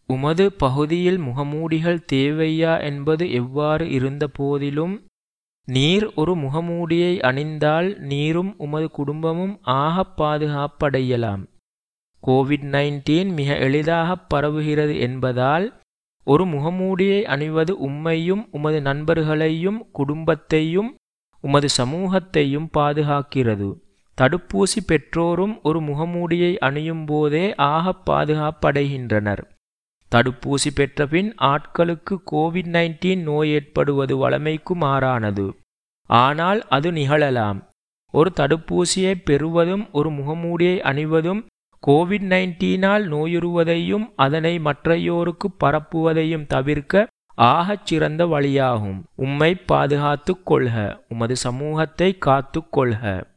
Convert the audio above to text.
உமது பகுதியில் முகமூடிகள் தேவையா என்பது எவ்வாறு இருந்தபோதிலும் நீர் ஒரு முகமூடியை அணிந்தால் நீரும் உமது குடும்பமும் ஆகப் பாதுகாப்படையலாம் கோவிட் நைன்டீன் மிக எளிதாக பரவுகிறது என்பதால் ஒரு முகமூடியை அணிவது உம்மையும் உமது நண்பர்களையும் குடும்பத்தையும் உமது சமூகத்தையும் பாதுகாக்கிறது தடுப்பூசி பெற்றோரும் ஒரு முகமூடியை அணியும் போதே ஆகப் பாதுகாப்படைகின்றனர் தடுப்பூசி பெற்றபின் ஆட்களுக்கு கோவிட் நைன்டீன் நோய் ஏற்படுவது வழமைக்கு மாறானது ஆனால் அது நிகழலாம் ஒரு தடுப்பூசியை பெறுவதும் ஒரு முகமூடியை அணிவதும் கோவிட் நைன்டீனால் நோயுறுவதையும் அதனை மற்றையோருக்கு பரப்புவதையும் தவிர்க்க ஆகச் சிறந்த வழியாகும் உம்மை பாதுகாத்துக் கொள்க உமது சமூகத்தை காத்துக் கொள்க